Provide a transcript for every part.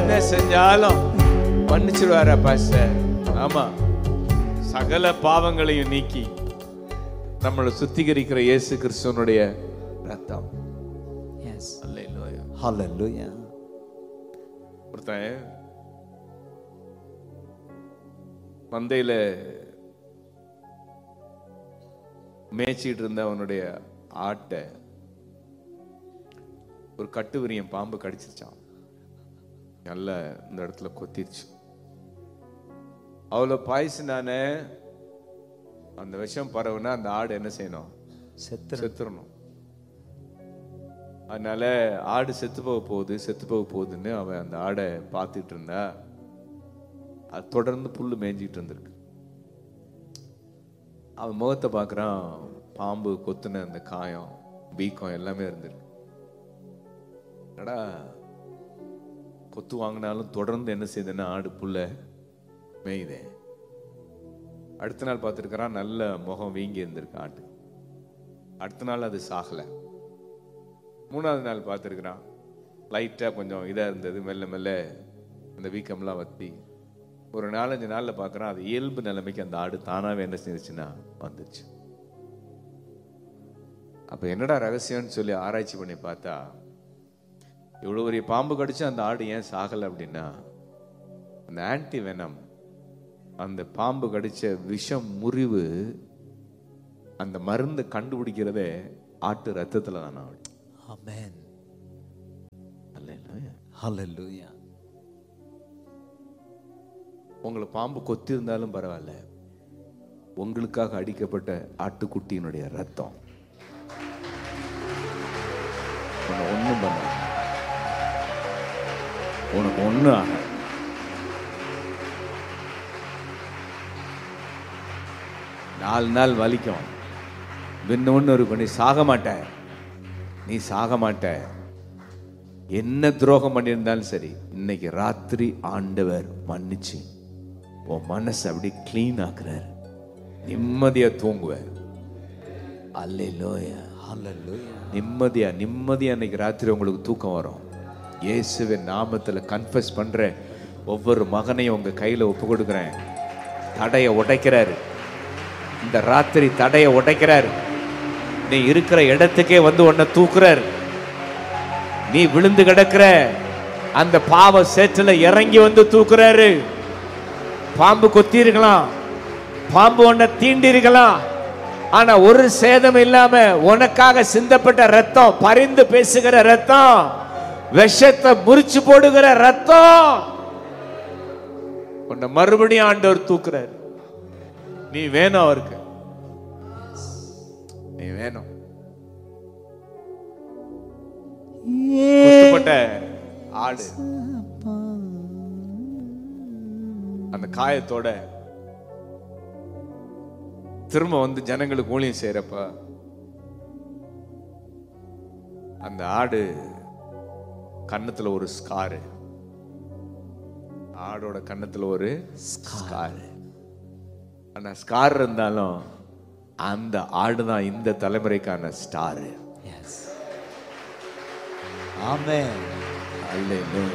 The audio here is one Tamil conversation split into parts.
என்ன செஞ்சாலும் மன்னிச்சிருவாரா பாஸ்டர் ஆமா சகல பாவங்களையும் நீக்கி நம்மளை சுத்திகரிக்கிற இயேசு கிறிஸ்துவனுடைய ரத்தம் Yes. அல்லேலூயா Hallelujah. ஒருத்தன் மந்தையில மேய்ச்சிட்டு இருந்த அவனுடைய ஆட்டை ஒரு கட்டுவிரியன் பாம்பு கடிச்சிருச்சான் நல்ல இந்த இடத்துல கொத்திருச்சு அவ்வளோ பாய்ச்சினான அந்த விஷம் பரவுனா அந்த ஆடு என்ன செய்யணும் செத்துரு செத்துறணும் அதனால ஆடு செத்து போக போகுது செத்து போக போகுதுன்னு அவன் அந்த ஆடை பார்த்துட்டு இருந்தா அது தொடர்ந்து புல்லு மேய்ஞ்சிட்டு இருந்திருக்கு அவன் முகத்தை பார்க்குறான் பாம்பு கொத்துன அந்த காயம் வீக்கம் எல்லாமே இருந்திருக்கு என்னடா கொத்து வாங்கினாலும் தொடர்ந்து என்ன செய்யுதுன்னா ஆடு புல்ல மேயுதே அடுத்த நாள் பார்த்துருக்கிறான் நல்ல முகம் வீங்கி இருந்திருக்கு ஆட்டு அடுத்த நாள் அது சாகலை மூணாவது நாள் பார்த்துருக்குறான் லைட்டாக கொஞ்சம் இதாக இருந்தது மெல்ல மெல்ல அந்த வீக்கம்லாம் வத்தி ஒரு நாலஞ்சு நாளில் பார்க்குறான் அது இயல்பு நிலைமைக்கு அந்த ஆடு தானாகவே என்ன செஞ்சுச்சுன்னா வந்துச்சு அப்போ என்னடா ரகசியம்னு சொல்லி ஆராய்ச்சி பண்ணி பார்த்தா இவ்வளோ பெரிய பாம்பு கடிச்சு அந்த ஆடு ஏன் சாகலை அப்படின்னா அந்த ஆன்டி வெனம் அந்த பாம்பு கடிச்ச விஷம் முறிவு அந்த மருந்து கண்டுபிடிக்கிறதே ஆட்டு ரத்தத்துல தான் ஆடு Amen. அல்லேலூயா. Hallelujah. உங்களை பாம்பு கொத்தி இருந்தாலும் பரவாயில்ல உங்களுக்காக அடிக்கப்பட்ட ஆட்டுக்குட்டியினுடைய ரத்தம் உன்னை ஒண்ணும் பண்ண உனக்கு ஒண்ணும் ஆக நாலு நாள் வலிக்கும் பின்ன ஒன்று இருக்கும் நீ சாக மாட்ட நீ சாக மாட்ட என்ன துரோகம் பண்ணியிருந்தாலும் சரி இன்னைக்கு ராத்திரி ஆண்டவர் மன்னிச்சு உன் மனசை அப்படி க்ளீன் ஆக்குறார் நிம்மதியா தூங்குவார் அல்லேலூயா Hallelujah. நிம்மதியா நிம்மதியா இன்னைக்கு ராத்திரி உங்களுக்கு தூக்கம் வரும் இயேசுவின் நாமத்துல கன்ஃபஸ் பண்றேன் ஒவ்வொரு மகனையும் உங்க கையில ஒப்பு கொடுக்குறேன் தடையை உடைக்கிறாரு இந்த ராத்திரி தடையை உடைக்கிறாரு நீ இருக்கிற இடத்துக்கே வந்து உன்னை தூக்குறாரு நீ விழுந்து கிடக்கிற அந்த பாவ சேற்றுல இறங்கி வந்து தூக்குறாரு பாம்பு கொத்தி இருக்கலாம் பாம்பு உன்னை தீண்டி இருக்கலாம் ஆனா ஒரு சேதம் இல்லாம உனக்காக சிந்தப்பட்ட ரத்தம் பரிந்து பேசுகிற ரத்தம் விஷத்தை முறிச்சு போடுகிற ரத்தம் உன்னை மறுபடியும் ஆண்டவர் தூக்குறாரு நீ வேணும் அவருக்கு நீ வேணும் குத்துப்பட்ட ஆடு அந்த காயத்தோட திரும்ப வந்து ஜனங்களுக்கு ஊழியம் செய்யறப்ப அந்த ஆடு கன்னத்துல ஒரு ஸ்காரு ஆடோட கன்னத்துல ஒரு ஸ்காரு ஆனா ஸ்கார் இருந்தாலும் அந்த ஆடு தான் இந்த தலைமுறைக்கான ஸ்டாரு Yes. Amen. அல்லேலூயா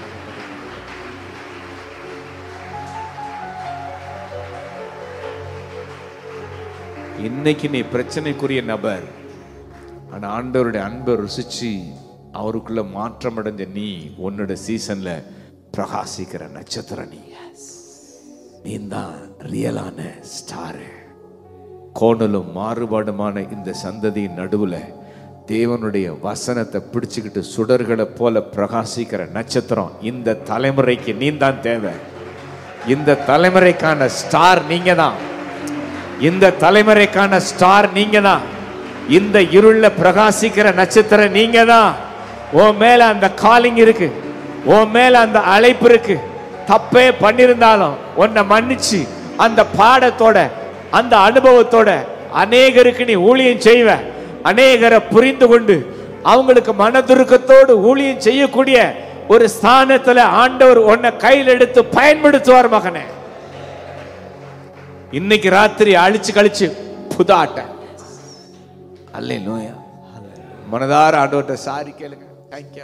இன்னைக்கு நீ பிரச்சனைக்குரிய நபர் ஆனா ஆண்டவருடைய அன்பை ருசிச்சு அவருக்குள்ள மாற்றம் அடைஞ்ச நீ உன்னோட சீசன்ல பிரகாசிக்கிற நட்சத்திரம் நீ நீ தான் ரியலான ஸ்டாரு கோணலும் மாறுபாடுமான இந்த சந்ததியின் நடுவுல தேவனுடைய வசனத்தை பிடிச்சுக்கிட்டு சுடர்களை போல பிரகாசிக்கிற நட்சத்திரம் இந்த தலைமுறைக்கு நீ தான் தேவை இந்த தலைமுறைக்கான ஸ்டார் நீங்க தான் இந்த தலைமுறைக்கான ஸ்டார் நீங்க தான் இந்த இருள்ல பிரகாசிக்கிற நட்சத்திரம் நீங்க தான் உன் மேல அந்த காலிங் இருக்கு உன் மேல அந்த அழைப்பு இருக்கு தப்பே பண்ணிருந்தாலும் உன்னை மன்னிச்சு அந்த பாடத்தோட அந்த அனுபவத்தோட அநேகருக்கு நீ ஊழியம் செய்வ அநேகரை புரிந்து கொண்டு அவங்களுக்கு மனதுருக்கத்தோடு ஊழியம் செய்யக்கூடிய ஒரு ஸ்தானத்துல ஆண்டவர் உன்னை கையில் எடுத்து பயன்படுத்துவார் மகனே இன்னைக்கு ராத்திரி அழிச்சு கழிச்சு புதாட்ட அல்லே நோயா மனதார ஆண்டவர்கிட்ட சாரி கேளுங்க தேங்க்யூப்பா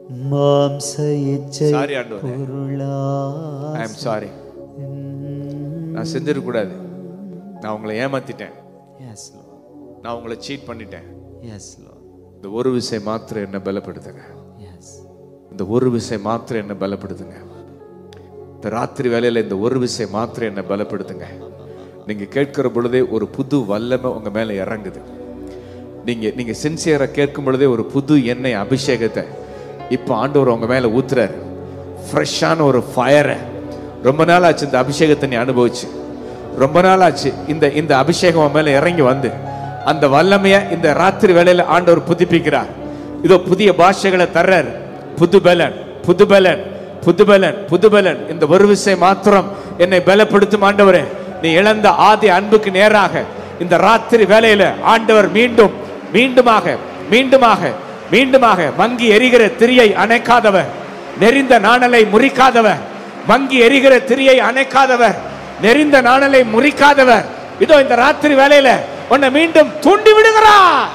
மாம்ச இச்சை Sorry, ஆண்டவரே. பொருளா ஐ எம் சாரி நான் செஞ்சிருக்க கூடாது நான் உங்களை ஏமாத்திட்டேன் எஸ் லார்ட் நான் உங்களை சீட் பண்ணிட்டேன் எஸ் லார்ட் இந்த ஒரு விஷயம் மாத்திரம் என்ன பலப்படுத்துங்க எஸ் இந்த ஒரு விஷயம் மாத்திரம் என்ன பலப்படுத்துங்க இந்த ராத்திரி வேலையில இந்த ஒரு விஷயம் மாத்திரம் என்ன பலப்படுத்துங்க நீங்க கேட்கிற பொழுதே ஒரு புது வல்லமை உங்க மேல இறங்குது நீங்க நீங்க சின்சியரா கேட்கும் பொழுதே ஒரு புது எண்ணெய் அபிஷேகத்தை இப்போ ஆண்டவர் உங்க மேல ஊத்துறாரு ஃப்ரெஷ்ஷான ஒரு ஃபயரை ரொம்ப நாள் ஆச்சு இந்த அபிஷேகத்தை நீ அனுபவிச்சு ரொம்ப நாள் ஆச்சு இந்த இந்த அபிஷேகம் உன் மேல இறங்கி வந்து அந்த வல்லமையை இந்த ராத்திரி வேளையில ஆண்டவர் புதுப்பிக்கிறார் இதோ புதிய பாஷைகளை தர்றார் புது பலன் புது பலன் புது பலன் புது பலன் இந்த ஒரு விஷயம் மாத்திரம் என்னை பலப்படுத்தும் ஆண்டவரே நீ இழந்த ஆதி அன்புக்கு நேராக இந்த ராத்திரி வேளையில ஆண்டவர் மீண்டும் மீண்டுமாக மீண்டுமாக மீண்டுமாக மங்கி எரிகிற திரியை அணைக்காதவர் நெறிந்த நாணலை முறிக்காதவர் மங்கி எரிகிற திரியை அணைக்காதவர் நெறிந்த நாணலை முறிக்காதவர் இதோ இந்த ராத்திரி வேளையில உன்னை மீண்டும் தூண்டி விடுகிறார்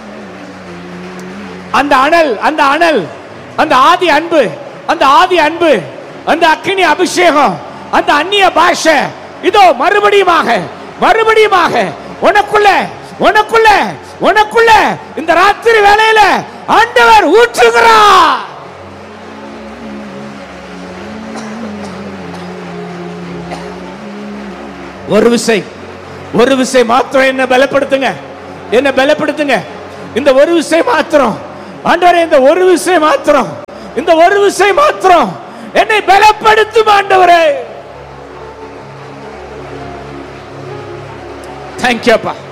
அந்த அனல் அந்த அனல் அந்த ஆதி அன்பு அந்த ஆதி அன்பு அந்த அக்கினி அபிஷேகம் அந்த அந்நிய பாஷை இதோ மறுபடியுமாக மறுபடியுமாக உனக்குள்ள உனக்குள்ள உனக்குள்ள இந்த ராத்திரி வேளையில ஆண்டவர் ஊற்றுகிறார் ஒரு விசை ஒரு விசை மாத்திரம் என்ன பலப்படுத்துங்க என்ன பலப்படுத்துங்க இந்த ஒரு விசை மாத்திரம் ஆண்டவரே இந்த ஒரு விசை மாத்திரம் இந்த ஒரு விசை மாத்திரம் என்னை பலப்படுத்தும் ஆண்டவரே தேங்க்யூ அப்பா